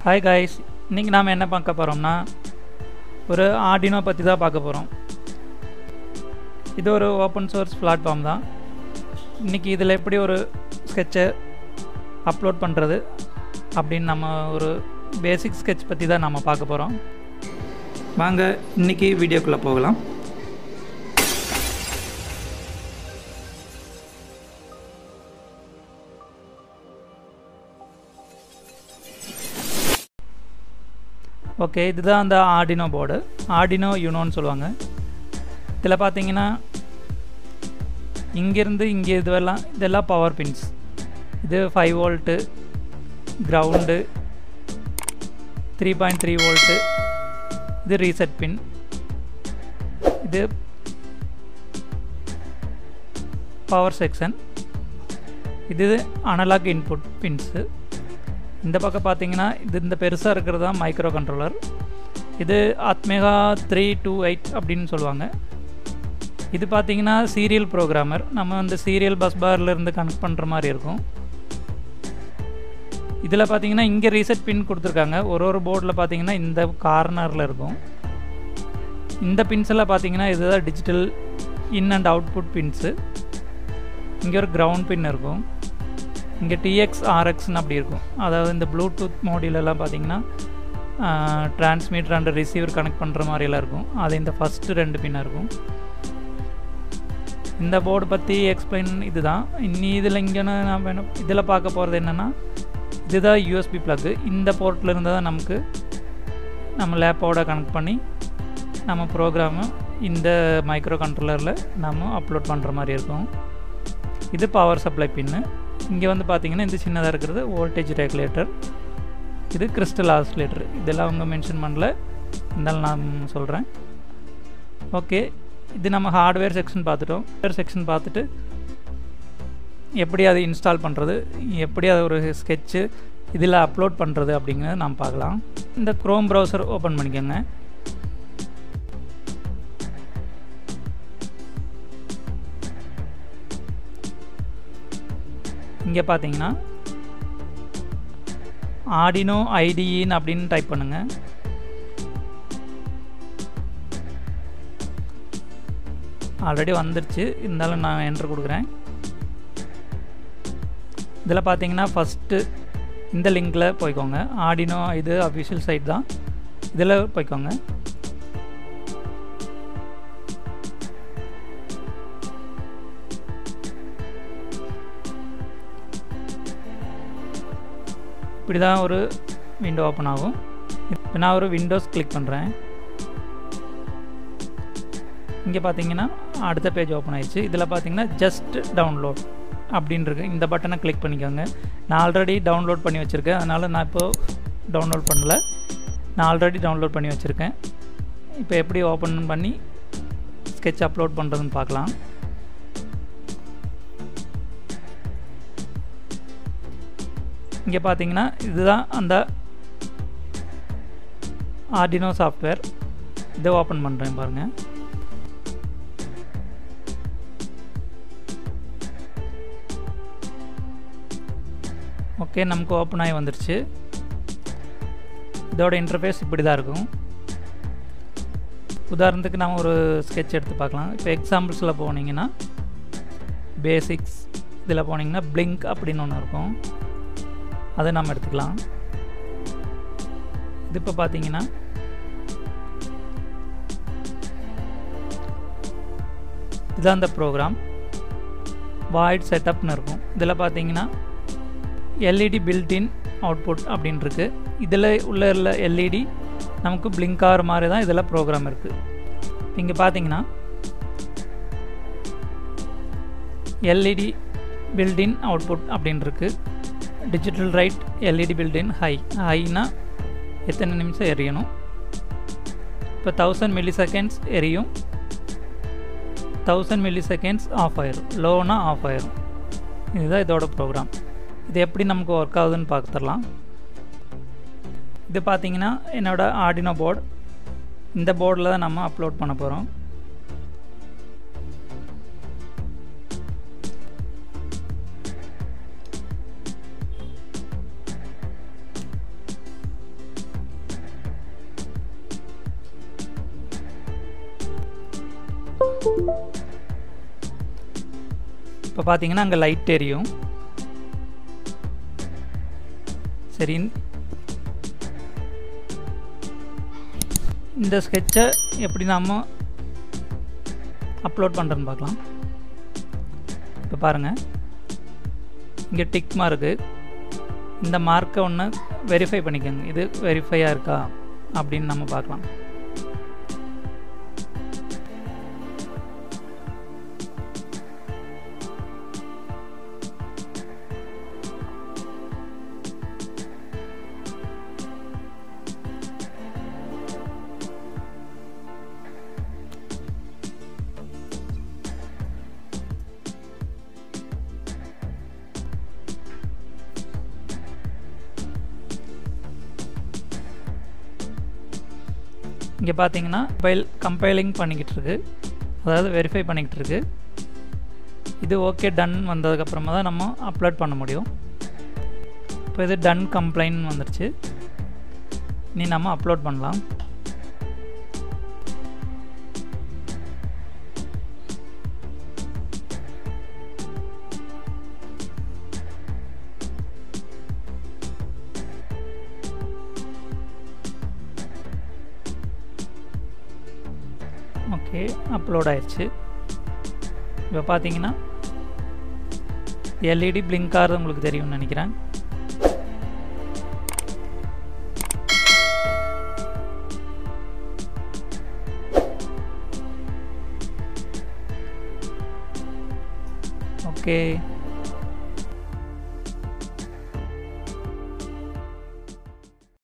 hi guys இன்றைக்கி நாம் என்ன பார்க்க போகிறோம்னா ஒரு ஆர்டினோ பற்றி தான் பார்க்க போகிறோம் இது ஒரு ஓப்பன் சோர்ஸ் பிளாட்ஃபார்ம் தான் இன்றைக்கி இதில் எப்படி ஒரு ஸ்கெட்சை அப்லோட் பண்ணுறது அப்படின்னு நம்ம ஒரு பேசிக் ஸ்கெட்ச் பற்றி தான் நம்ம பார்க்க போகிறோம் வாங்க இன்றைக்கி வீடியோக்குள்ளே போகலாம் ஓகே இதுதான் அந்த ஆர்டினோ போர்டு ஆர்டினோ யூனோன்னு சொல்லுவாங்க இதில் பார்த்தீங்கன்னா இங்கேருந்து இங்கே இதுவெல்லாம் இதெல்லாம் பவர் பின்ஸ் இது five volt ground three point three volt இது ரீசெட் பின் இது பவர் செக்ஷன் இது அனலாக் இன்புட் பின்ஸு இந்த பக்கம் பார்த்தீங்கன்னா இது இந்த பெருசாக இருக்கிறது தான் மைக்ரோ கண்ட்ரோலர் இது அத்மேகா த்ரீ டூ எயிட் அப்படின்னு சொல்லுவாங்க இது பார்த்தீங்கன்னா சீரியல் ப்ரோக்ராமர் நம்ம வந்து சீரியல் பஸ் பார்லேருந்து கனெக்ட் பண்ணுற மாதிரி இருக்கும் இதில் பார்த்தீங்கன்னா இங்கே ரீசெட் பின் கொடுத்துருக்காங்க ஒரு ஒரு போர்டில் பார்த்தீங்கன்னா இந்த கார்னரில் இருக்கும் இந்த பின்ஸ் எல்லாம் பார்த்தீங்கன்னா இதுதான் digital in and output pins இங்கே ஒரு கிரவுண்ட் பின் இருக்கும் இங்கே டிஎக்ஸ் ஆர்எக்ஸ்னு அப்படி இருக்கும் அதாவது இந்த ப்ளூடூத் மோடிலெல்லாம் பார்த்தீங்கன்னா டிரான்ஸ்மீட்டர் அண்ட் ரிசீவர் கனெக்ட் பண்ணுற மாதிரியெல்லாம் இருக்கும் அது இந்த ஃபஸ்ட்டு ரெண்டு பின்னாக இருக்கும் இந்த போர்டு பற்றி எக்ஸ்பிளைன் இதுதான் இன்னி இதில் இங்கே நம்ம என்ன இதில் பார்க்க போகிறது என்னென்னா இதுதான் யூஎஸ்பி ப்ளக்கு இந்த போர்ட்டில் இருந்து தான் நமக்கு நம்ம லேப்போட கனெக்ட் பண்ணி நம்ம ப்ரோக்ராமு இந்த மைக்ரோ கண்ட்ரோலரில் நம்ம அப்லோட் பண்ணுற மாதிரி இருக்கும் இது பவர் சப்ளை பின்னு இங்கே வந்து பார்த்தீங்கன்னா இந்த சின்னதாக இருக்கிறது வோல்டேஜ் ரெகுலேட்டர் இது கிறிஸ்டல் ஆசிலேட்டர் இதெல்லாம் அவங்க மென்ஷன் பண்ணல இருந்தாலும் நான் சொல்கிறேன் ஓகே இது நம்ம ஹார்ட்வேர் செக்ஷன் பார்த்துட்டோம் ஹார்ட்வேர் செக்ஷன் பார்த்துட்டு எப்படி அதை இன்ஸ்டால் பண்ணுறது எப்படி அதை ஒரு ஸ்கெட்சு இதில் அப்லோட் பண்ணுறது அப்படிங்கிறத நாம் பார்க்கலாம் இந்த க்ரோம் ப்ரௌசர் ஓப்பன் பண்ணிக்கோங்க இங்கே பார்த்தீங்கன்னா ஆடினோ ஐடிஇன்னு அப்படின்னு டைப் பண்ணுங்கள் ஆல்ரெடி வந்துருச்சு இருந்தாலும் நான் என்ட்ரு கொடுக்குறேன் இதில் பார்த்தீங்கன்னா ஃபஸ்ட்டு இந்த லிங்கில் போய்க்கோங்க ஆடினோ இது அஃபிஷியல் சைட் தான் இதில் போய்க்கோங்க இப்படி தான் ஒரு விண்டோ ஓப்பன் ஆகும் இப்போ நான் ஒரு விண்டோஸ் கிளிக் பண்ணுறேன் இங்கே பார்த்தீங்கன்னா அடுத்த பேஜ் ஓப்பன் ஆயிடுச்சு இதில் பார்த்தீங்கன்னா ஜஸ்ட் டவுன்லோட் அப்படின்னு இருக்கு இந்த பட்டனை கிளிக் பண்ணிக்கோங்க நான் ஆல்ரெடி டவுன்லோட் பண்ணி வச்சுருக்கேன் அதனால் நான் இப்போது டவுன்லோட் பண்ணல நான் ஆல்ரெடி டவுன்லோட் பண்ணி வச்சுருக்கேன் இப்போ எப்படி ஓப்பன் பண்ணி ஸ்கெட்ச் அப்லோட் பண்ணுறதுன்னு பார்க்கலாம் இங்கே பார்த்தீங்கன்னா இதுதான் அந்த ஆர்டினோ சாஃப்ட்வேர் இதை ஓப்பன் பண்ணுறேன் பாருங்கள் ஓகே நமக்கு ஓப்பன் ஆகி வந்துருச்சு இதோட இன்டர்ஃபேஸ் இப்படி தான் இருக்கும் உதாரணத்துக்கு நம்ம ஒரு ஸ்கெட்ச் எடுத்து பார்க்கலாம் இப்போ எக்ஸாம்பிள்ஸில் போனீங்கன்னா பேசிக்ஸ் இதில் போனீங்கன்னா பிளிங்க் அப்படின்னு ஒன்று இருக்கும் அதை நம்ம எடுத்துக்கலாம் இது இப்போ பார்த்தீங்கன்னா இதுதான் அந்த ப்ரோக்ராம் வாய்ட் செட்டப்னு இருக்கும் இதில் பார்த்தீங்கன்னா எல்இடி பில்டின் அவுட்புட் அப்படின்னு இருக்கு இதில் உள்ள உள்ள எல்இடி நமக்கு பிளிங்க் ஆகிற மாதிரி தான் இதில் ப்ரோக்ராம் இருக்குது இங்கே பார்த்தீங்கன்னா எல்இடி பில்டின் அவுட்புட் அப்படின்னு இருக்கு digital write LED built in high ஹைனா எத்தனை நிமிஷம் எரியணும் இப்போ தௌசண்ட் மில்லி செகண்ட்ஸ் எரியும் தௌசண்ட் மில்லி செகண்ட்ஸ் ஆஃப் ஆயிரும் லோனா ஆஃப் ஆயிரும் இதுதான் இதோட ப்ரோக்ராம் இது எப்படி நமக்கு ஒர்க் ஆகுதுன்னு பார்த்துடலாம் இது பார்த்தீங்கன்னா என்னோடய ஆர்டினோ போர்டு இந்த போர்டில் தான் நம்ம அப்லோட் பண்ண போகிறோம் இப்போ பார்த்தீங்கன்னா அங்கே லைட் எரியும் சரி இந்த ஸ்கெட்சை எப்படி நாம் அப்லோட் பண்ணுறேன்னு பார்க்கலாம் இப்போ பாருங்கள் இங்கே டிக் மார்க்கு இந்த மார்க்கை ஒன்று வெரிஃபை பண்ணிக்கோங்க இது வெரிஃபையாக இருக்கா அப்படின்னு நம்ம பார்க்கலாம் இங்கே பார்த்தீங்கன்னா கம்பைல் கம்பைலிங் பண்ணிக்கிட்டு இருக்கு அதாவது வெரிஃபை பண்ணிக்கிட்டு இருக்கு இது ஓகே டன் வந்ததுக்கப்புறமா தான் நம்ம அப்லோட் பண்ண முடியும் இப்போ இது டன் கம்ப்ளைண்ட் வந்துடுச்சு நீ நம்ம அப்லோட் பண்ணலாம் ஓகே அப்லோட் ஆயிடுச்சு இப்போ பார்த்தீங்கன்னா எல்இடி பிளிங்க் ஆகிறது உங்களுக்கு தெரியும்னு நினைக்கிறேன் ஓகே